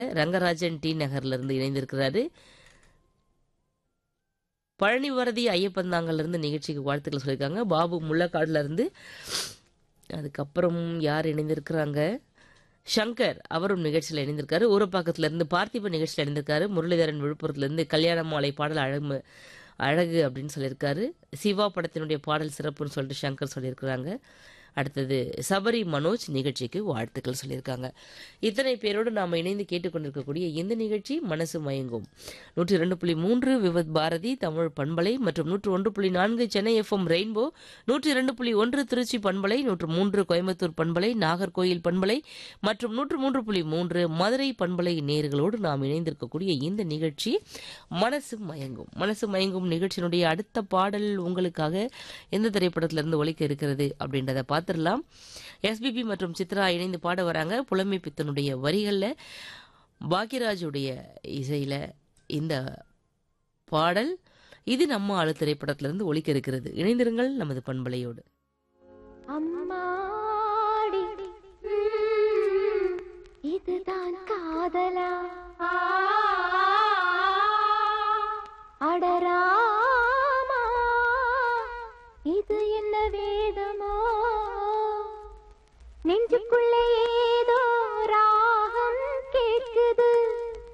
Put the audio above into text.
Rangarajan D நகர்ல இருந்து இணைந்திருக்கிறாரு பழனி வரதி ஐயப்பந்தாங்கல்ல இருந்து நிகழ்ச்சிக்கு வாழ்த்துக்கள் சொல்லியிருக்காங்க பாபு முள்ளக்காடுல இருந்து அதுக்கப்புறம் யார் இணைந்திருக்கிறாங்க சங்கர் அவரும் நிகழ்ச்சியில் இணைந்திருக்காரு ஊரப்பாக்கத்துல இருந்து பார்த்திப நிகழ்ச்சியில் இணைந்திருக்காரு முரளிதரன் விழுப்புரத்துல இருந்து கல்யாண மாலை பாடல் அழகு அழகு அப்படின்னு சொல்லியிருக்காரு சிவா படத்தினுடைய பாடல் சிறப்புன்னு சொல்லிட்டு சங்கர் சொல்லியிருக்கிறாங்க அடுத்தது சபரி மனோஜ் நிகழ்ச்சிக்கு வாழ்த்துக்கள் சொல்லியிருக்காங்க இத்தனை பேரோடு நாம் இணைந்து கேட்டுக்கொண்டிருக்கக்கூடிய இந்த நிகழ்ச்சி மனசு மயங்கும் நூற்றி ரெண்டு புள்ளி மூன்று விவத் பாரதி தமிழ் பண்பலை மற்றும் நூற்று ஒன்று புள்ளி நான்கு சென்னை எஃப்எம் ரெயின்போ நூற்றி ரெண்டு புள்ளி ஒன்று திருச்சி பண்பலை நூற்று மூன்று கோயம்புத்தூர் பண்பலை நாகர்கோயில் பண்பலை மற்றும் நூற்று மூன்று புள்ளி மூன்று மதுரை பண்பலை நேர்களோடு நாம் இணைந்திருக்கக்கூடிய இந்த நிகழ்ச்சி மனசு மயங்கும் மனசு மயங்கும் நிகழ்ச்சியினுடைய அடுத்த பாடல் உங்களுக்காக எந்த திரைப்படத்திலிருந்து ஒலிக்க இருக்கிறது அப்படின்றத பார்த்துடலாம் எஸ்பிபி மற்றும் சித்ரா இணைந்து பாட வராங்க புலமை பித்தனுடைய வரிகளில் பாக்யராஜுடைய இசையில் இந்த பாடல் இது நம்ம ஆளு திரைப்படத்திலிருந்து ஒலிக்க இருக்கிறது இணைந்திருங்கள் நமது பண்பலையோடு அம்மாடி ம், இதுதான் காதலா அடராமா இது என்ன வேதமோ நெஞ்சுக்குள்ளே